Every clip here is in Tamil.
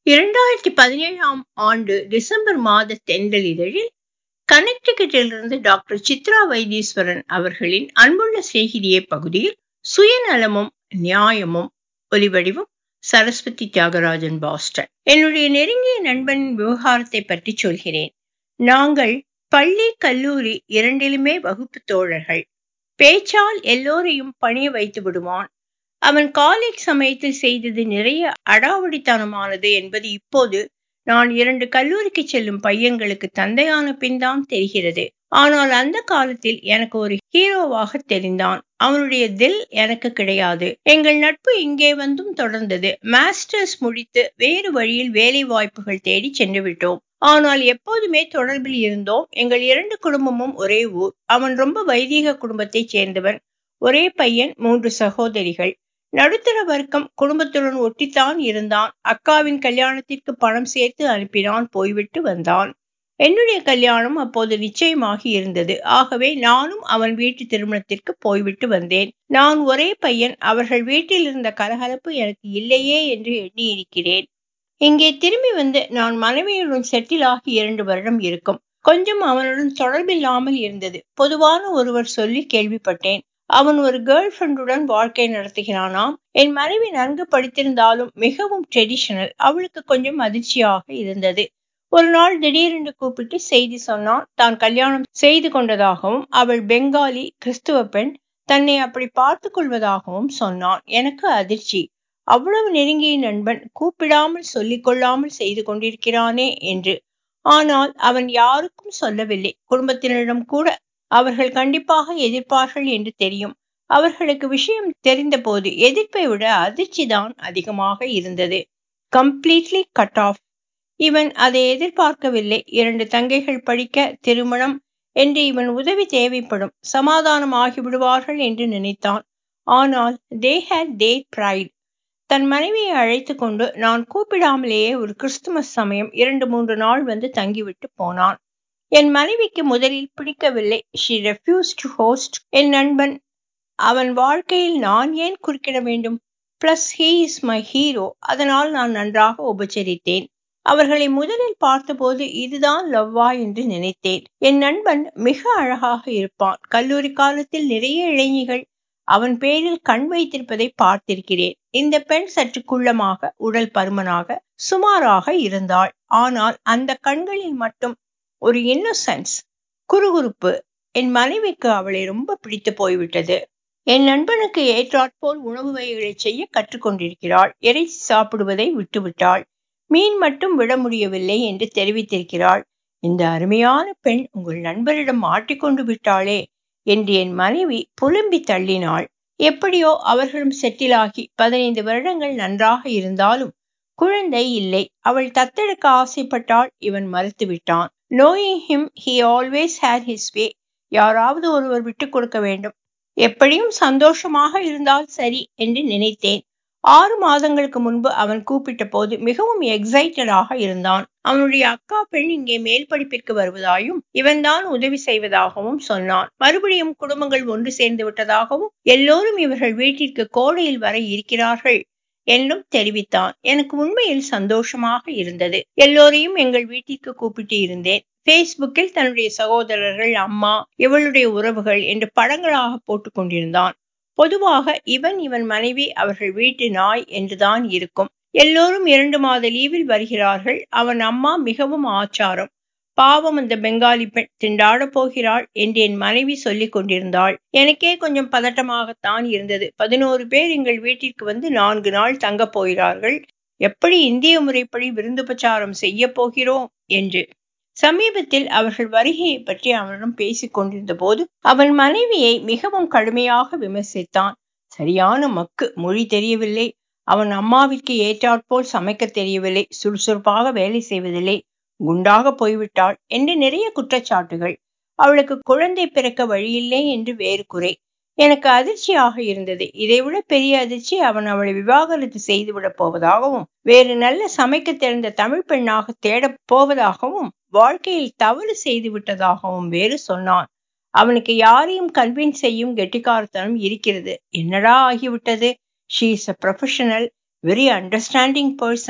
இரண்டாயிரத்தி பதினேழாம் ஆண்டு டிசம்பர் மாத தென்றல் இதழில் கனெக்டிகட்டிலிருந்து டாக்டர் சித்ரா வைத்தீஸ்வரன் அவர்களின் அன்புள்ள சிநேகிதியே பகுதியில் சுயநலமும் நியாயமும் ஒலிவடிவம் சரஸ்வதி தியாகராஜன் பாஸ்டன் என்னுடைய நெருங்கிய நண்பனின் விவகாரத்தை பற்றி சொல்கிறேன் நாங்கள் பள்ளி கல்லூரி இரண்டிலுமே வகுப்பு தோழர்கள் பேச்சால் எல்லோரையும் பணிய வைத்து விடுவான் அவன் காலேஜ் சமயத்தில் செய்தது நிறைய அடாவடித்தனமானது என்பது இப்போது நான் இரண்டு கல்லூரிக்கு செல்லும் பையன்களுக்கு தந்தையான பின் தான் தெரிகிறது ஆனால் அந்த காலத்தில் எனக்கு ஒரு ஹீரோவாக தெரிந்தான் அவனுடைய தில் எனக்கு கிடையாது எங்கள் நட்பு இங்கே வந்தும் தொடர்ந்தது மாஸ்டர்ஸ் முடித்து வேறு வழியில் வேலை வாய்ப்புகள் தேடி சென்று விட்டோம் ஆனால் எப்போதுமே தொடர்பில் இருந்தோம் எங்கள் இரண்டு குடும்பமும் ஒரே ஊர் அவன் ரொம்ப வைதீக குடும்பத்தைச் சேர்ந்தவன் ஒரே பையன் மூன்று சகோதரிகள் நடுத்தர வர்க்கம் குடும்பத்துடன் ஒட்டித்தான் இருந்தான் அக்காவின் கல்யாணத்திற்கு பணம் சேர்த்து அனுப்பினான் போய்விட்டு வந்தான் என்னுடைய கல்யாணம் அப்போது நிச்சயமாகி இருந்தது ஆகவே நானும் அவன் வீட்டு திருமணத்திற்கு போய்விட்டு வந்தேன் நான் ஒரே பையன் அவர்கள் வீட்டில் இருந்த கலகலப்பு எனக்கு இல்லையே என்று எண்ணியிருக்கிறேன் இங்கே திரும்பி வந்து நான் மனைவியுடன் செட்டில் ஆகி இரண்டு வருடம் இருக்கும் கொஞ்சம் அவனுடன் தொடர்பில்லாமல் இருந்தது பொதுவான ஒருவர் சொல்லி கேள்விப்பட்டேன் அவன் ஒரு கேர்ள் ஃப்ரெண்டுடன் வாழ்க்கை நடத்துகிறானாம் என் மனைவி நன்கு படித்திருந்தாலும் மிகவும் ட்ரெடிஷனல் அவளுக்கு கொஞ்சம் அதிர்ச்சியாக இருந்தது ஒரு நாள் திடீரென்று கூப்பிட்டு செய்தி சொன்னான் தான் கல்யாணம் செய்து கொண்டதாகவும் அவள் பெங்காலி கிறிஸ்துவ பெண் தன்னை அப்படி பார்த்து கொள்வதாகவும் சொன்னான் எனக்கு அதிர்ச்சி அவ்வளவு நெருங்கிய நண்பன் கூப்பிடாமல் சொல்லிக் கொள்ளாமல் செய்து கொண்டிருக்கிறானே என்று ஆனால் அவன் யாருக்கும் சொல்லவில்லை குடும்பத்தினரிடம் கூட அவர்கள் கண்டிப்பாக எதிர்ப்பார்கள் என்று தெரியும் அவர்களுக்கு விஷயம் தெரிந்தபோது எதிர்ப்பை விட அதிர்ச்சி தான் அதிகமாக இருந்தது கம்ப்ளீட்லி கட் ஆஃப் இவன் அதை எதிர்பார்க்கவில்லை இரண்டு தங்கைகள் படிக்க திருமணம் என்று இவன் உதவி தேவைப்படும் சமாதானம் ஆகிவிடுவார்கள் என்று நினைத்தான் ஆனால் தே ஹேட் தே ப்ரைட் தன் மனைவியை அழைத்து கொண்டு நான் கூப்பிடாமலேயே ஒரு கிறிஸ்துமஸ் சமயம் இரண்டு மூன்று நாள் வந்து தங்கிவிட்டு போனான் என் மனைவிக்கு முதலில் பிடிக்கவில்லை ஷி ரெஃப்யூஸ் டு ஹோஸ்ட் என் நண்பன் அவன் வாழ்க்கையில் நான் ஏன் குறுக்கிட வேண்டும் plus he is my hero அதனால் நான் நன்றாக உபச்சரித்தேன் அவர்களை முதலில் பார்த்தபோது இதுதான் லவ்வா என்று நினைத்தேன் என் நண்பன் மிக அழகாக இருப்பான் கல்லூரி காலத்தில் நிறைய இளைஞர்கள் அவன் பேரில் கண் வைத்திருப்பதை பார்த்திருக்கிறேன் இந்த பெண் சற்று குள்ளமாக உடல் பருமனாக சுமாராக இருந்தாள் ஆனால் அந்த கண்களில் மட்டும் ஒரு இன்னோசன்ஸ் குறுகுறுப்பு என் மனைவிக்கு அவளை ரொம்ப பிடித்து போய்விட்டது என் நண்பனுக்கு ஏற்றாற்போல் உணவு வகைகளை செய்ய கற்றுக்கொண்டிருக்கிறாள் இறைச்சி சாப்பிடுவதை விட்டுவிட்டாள் மீன் மட்டும் விட முடியவில்லை என்று தெரிவித்திருக்கிறாள் இந்த அருமையான பெண் உங்கள் நண்பரிடம் மாட்டிக்கொண்டு விட்டாளே என்று என் மனைவி புலம்பி தள்ளினாள் எப்படியோ அவர்களும் செட்டிலாகி பதினைந்து வருடங்கள் நன்றாக இருந்தாலும் குழந்தை இல்லை அவள் தத்தெடுக்க ஆசைப்பட்டால் இவன் மறுத்துவிட்டான் knowing him he always had his way யாராவது ஒருவர் விட்டுக் கொடுக்க வேண்டும் எப்படியும் சந்தோஷமாக இருந்தால் சரி என்று நினைத்தேன் ஆறு மாதங்களுக்கு முன்பு அவன் கூப்பிட்ட போது மிகவும் எக்ஸைட்டடாக இருந்தான் அவனுடைய அக்கா பெண் இங்கே மேல் படிப்பிற்கு வருவதாயும் இவன்தான் உதவி செய்வதாகவும் சொன்னான் மறுபடியும் குடும்பங்கள் ஒன்று சேர்ந்து விட்டதாகவும் எல்லோரும் இவர்கள் வீட்டிற்கு கோடையில் வர இருக்கிறார்கள் என்றும் தெரிவித்தான் எனக்கு உண்மையில் சந்தோஷமாக இருந்தது எல்லோரையும் எங்கள் வீட்டிற்கு கூப்பிட்டு இருந்தேன் பேஸ்புக்கில் தன்னுடைய சகோதரர்கள் அம்மா இவளுடைய உறவுகள் என்று படங்களாக போட்டு கொண்டிருந்தான் பொதுவாக இவன் இவன் மனைவி அவர்கள் வீட்டு நாய் என்றுதான் இருக்கும் எல்லோரும் இரண்டு மாத லீவில் வருகிறார்கள் அவன் அம்மா மிகவும் ஆச்சாரம் பாவம் அந்த பெங்காலி பெண் திண்டாட போகிறாள் என்று என் மனைவி சொல்லிக் கொண்டிருந்தாள் எனக்கே கொஞ்சம் பதட்டமாகத்தான் இருந்தது பதினோரு பேர் எங்கள் வீட்டிற்கு வந்து நான்கு நாள் தங்கப் போகிறார்கள் எப்படி இந்திய முறைப்படி விருந்துபச்சாரம் செய்ய போகிறோம் என்று சமீபத்தில் அவர்கள் வருகையை பற்றி அவனிடம் பேசிக் கொண்டிருந்த போது அவன் மனைவியை மிகவும் கடுமையாக விமர்சித்தான் சரியான மக்கு மொழி தெரியவில்லை அவன் அம்மாவிற்கு ஏற்றாற்போல் சமைக்க தெரியவில்லை சுறுசுறுப்பாக வேலை செய்வதில்லை குண்டாக போய்விட்டாள் என்று நிறைய குற்றச்சாட்டுகள் அவளுக்கு குழந்தை பிறக்க வழியில்லை என்று வேறு குறை எனக்கு அதிர்ச்சியாக இருந்தது இதைவிட பெரிய அதிர்ச்சி அவன் அவளை விவாகரத்து செய்துவிடப் போவதாகவும் வேறு நல்ல சமைக்க தெரிந்த தமிழ் பெண்ணாக தேடப் போவதாகவும் வாழ்க்கையில் தவறு செய்து விட்டதாகவும் வேறு சொன்னான் அவனுக்கு யாரையும் கன்வின்ஸ் செய்யும் கெட்டிக்காரத்தனம் இருக்கிறது என்னடா ஆகிவிட்டது she is a professional very understanding person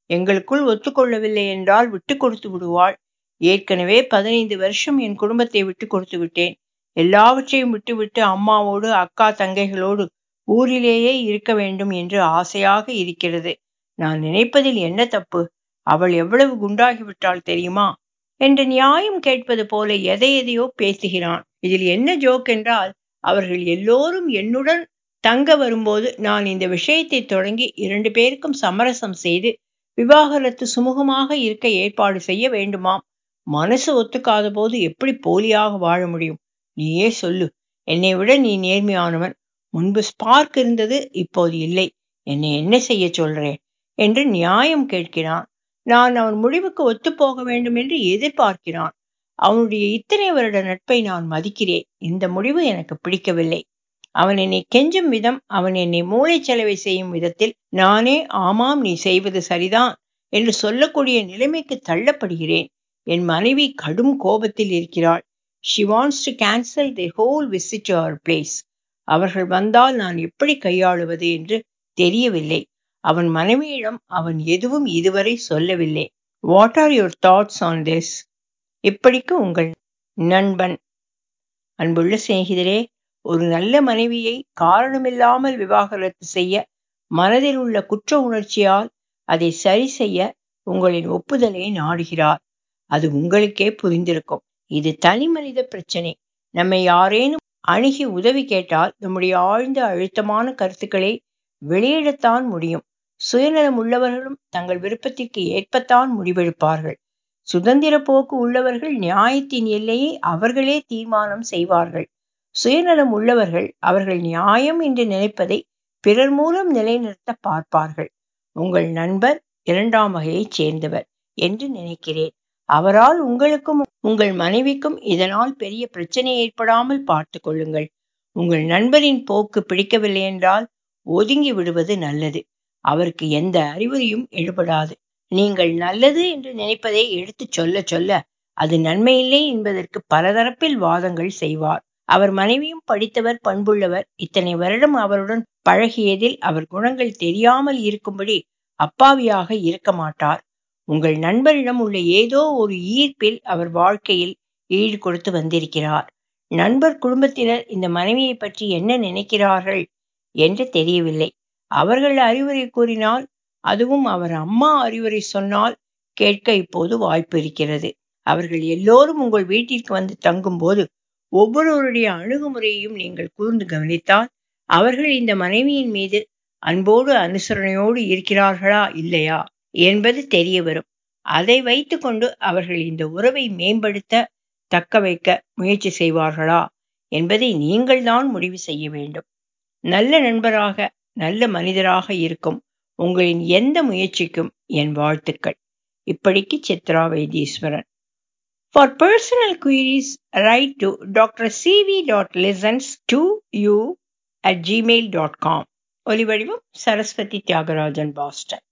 எங்களுக்குள் ஒத்துக்கொள்ளவில்லை என்றால் விட்டு கொடுத்து விடுவாள் ஏற்கனவே பதினைந்து வருஷம் என் குடும்பத்தை விட்டு கொடுத்து விட்டேன் எல்லாவற்றையும் விட்டுவிட்டு அம்மாவோடு அக்கா தங்கைகளோடு ஊரிலேயே இருக்க வேண்டும் என்று ஆசையாக இருக்கிறது நான் நினைப்பதில் என்ன தப்பு அவள் எவ்வளவு குண்டாகிவிட்டாள் தெரியுமா என்று நியாயம் கேட்பது போல எதை எதையோ பேசுகிறான் இதில் என்ன ஜோக் என்றால் அவர்கள் எல்லோரும் என்னுடன் தங்க வரும்போது நான் இந்த விஷயத்தை தொடங்கி இரண்டு பேருக்கும் சமரசம் செய்து விவாகரத்து சுமூகமாக இருக்க ஏற்பாடு செய்ய வேண்டுமாம் மனசு ஒத்துக்காத போது எப்படி போலியாக வாழ முடியும் நீயே சொல்லு என்னை விட நீ நேர்மையானவன் முன்பு ஸ்பார்க் இருந்தது இப்போது இல்லை என்னை என்ன செய்ய சொல்றேன் என்று நியாயம் கேட்கிறான் நான் அவன் முடிவுக்கு ஒத்துப்போக வேண்டும் என்று எதிர்பார்க்கிறான் அவனுடைய இத்தனை வருட நட்பை நான் மதிக்கிறேன் இந்த முடிவு எனக்கு பிடிக்கவில்லை அவன் என்னை கெஞ்சும் விதம் அவன் என்னை மூளை செலவை செய்யும் விதத்தில் நானே ஆமாம் நீ செய்வது சரிதான் என்று சொல்லக்கூடிய நிலைமைக்கு தள்ளப்படுகிறேன் என் மனைவி கடும் கோபத்தில் இருக்கிறாள் she wants to cancel the whole visit to our place அவர்கள் வந்தால் நான் எப்படி கையாளுவது என்று தெரியவில்லை அவன் மனைவியிடம் அவன் எதுவும் இதுவரை சொல்லவில்லை what are your thoughts on this இப்படிக்கு உங்கள் நண்பன் அன்புள்ள சிநேகிதரே ஒரு நல்ல மனைவியை காரணமில்லாமல் விவாகரத்து செய்ய மனதில் உள்ள குற்ற உணர்ச்சியால் அதை சரி செய்ய உங்களின் ஒப்புதலை நாடுகிறார் அது உங்களுக்கே புரிந்திருக்கும் இது தனி மனித பிரச்சனை நம்மை யாரேனும் அணுகி உதவி கேட்டால் நம்முடைய ஆழ்ந்த அழுத்தமான கருத்துக்களை வெளியிடத்தான் முடியும் சுயநலம் உள்ளவர்களும் தங்கள் விருப்பத்திற்கு ஏற்பத்தான் முடிவெடுப்பார்கள் சுதந்திர போக்கு உள்ளவர்கள் நியாயத்தின் எல்லையை அவர்களே தீர்மானம் செய்வார்கள் சுயநலம் உள்ளவர்கள் அவர்கள் நியாயம் என்று நினைப்பதை பிறர் மூலம் நிலைநிறுத்த பார்ப்பார்கள் உங்கள் நண்பர் இரண்டாம் வகையைச் சேர்ந்தவர் என்று நினைக்கிறேன் அவரால் உங்களுக்கும் உங்கள் மனைவிக்கும் இதனால் பெரிய பிரச்சனை ஏற்படாமல் பார்த்து கொள்ளுங்கள் உங்கள் நண்பரின் போக்கு பிடிக்கவில்லை என்றால் ஒதுங்கி விடுவது நல்லது அவருக்கு எந்த அறிவுரையும் எடுபடாது நீங்கள் நல்லது என்று நினைப்பதை எடுத்துச் சொல்ல சொல்ல அது நன்மையில்லை என்பதற்கு பலதரப்பில் வாதங்கள் செய்வார் அவர் மனைவியும் படித்தவர் பண்புள்ளவர் இத்தனை வருடம் அவருடன் பழகியதில் அவர் குணங்கள் தெரியாமல் இருக்கும்படி அப்பாவியாக இருக்க மாட்டார் உங்கள் நண்பரிடம் உள்ள ஏதோ ஒரு ஈர்ப்பில் அவர் வாழ்க்கையில் ஈடு கொடுத்து வந்திருக்கிறார் நண்பர் குடும்பத்தினர் இந்த மனைவியை பற்றி என்ன நினைக்கிறார்கள் என்று தெரியவில்லை அவர்கள் அறிவுரை கூறினால் அதுவும் அவர் அம்மா அறிவுரை சொன்னால் கேட்க இப்போது வாய்ப்பு இருக்கிறது அவர்கள் எல்லோரும் உங்கள் வீட்டிற்கு வந்து தங்கும்போது ஒவ்வொருவருடைய அணுகுமுறையையும் நீங்கள் கூர்ந்து கவனித்தால் அவர்கள் இந்த மனைவியின் மீது அன்போடு அனுசரணையோடு இருக்கிறார்களா இல்லையா என்பது தெரிய வரும் அதை வைத்துக்கொண்டு அவர்கள் இந்த உறவை மேம்படுத்த தக்க வைக்க முயற்சி செய்வார்களா என்பதை நீங்கள்தான் முடிவு செய்ய வேண்டும் நல்ல நண்பராக நல்ல மனிதராக இருக்கும் உங்களின் எந்த முயற்சிக்கும் என் வாழ்த்துக்கள் இப்படிக்கு Chitra Vaitheeswaran For personal queries, write to drcv.listens2u at gmail.com. ஒலிவடிவம் சரஸ்வதி தியாகராஜன் பாஸ்டன்